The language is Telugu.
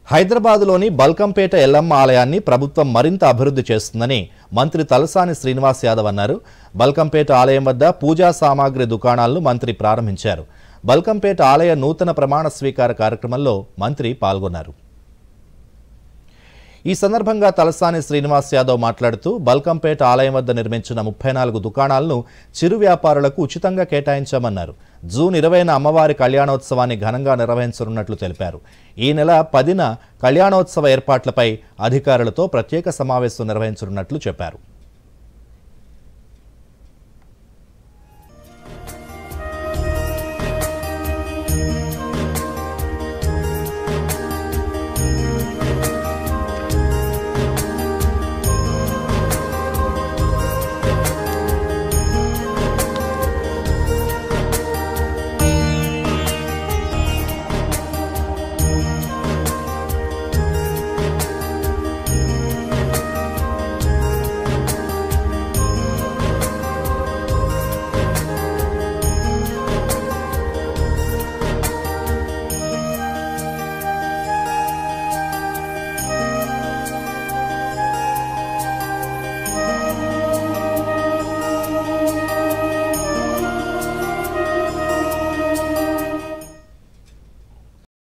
హైదరాబాదులోని బల్కంపేట ఎల్లమ్మ ఆలయాన్ని ప్రభుత్వం మరింత అభివృద్ధి చేస్తుందని మంత్రి తలసాని శ్రీనివాస్ యాదవ్ అన్నారు బల్కంపేట ఆలయం వద్ద పూజా సామాగ్రి దుకాణాలను మంత్రి ప్రారంభించారు బల్కంపేట ఆలయ నూతన ప్రమాణ స్వీకార కార్యక్రమంలో మంత్రి పాల్గొన్నారు ఈ సందర్భంగా తలసాని శ్రీనివాస్ యాదవ్ మాట్లాడుతూ బల్కంపేట ఆలయం వద్ద నిర్మించిన ముప్పై నాలుగు దుకాణాలను చిరు వ్యాపారులకు ఉచితంగా కేటాయించామన్నారు జూన్ ఇరవైన అమ్మవారి కళ్యాణోత్సవాన్ని ఘనంగా నిర్వహించనున్నట్లు తెలిపారు ఈ నెల పదిన కళ్యాణోత్సవ ఏర్పాట్లపై అధికారులతో ప్రత్యేక సమావేశం నిర్వహించనున్నట్లు చెప్పారు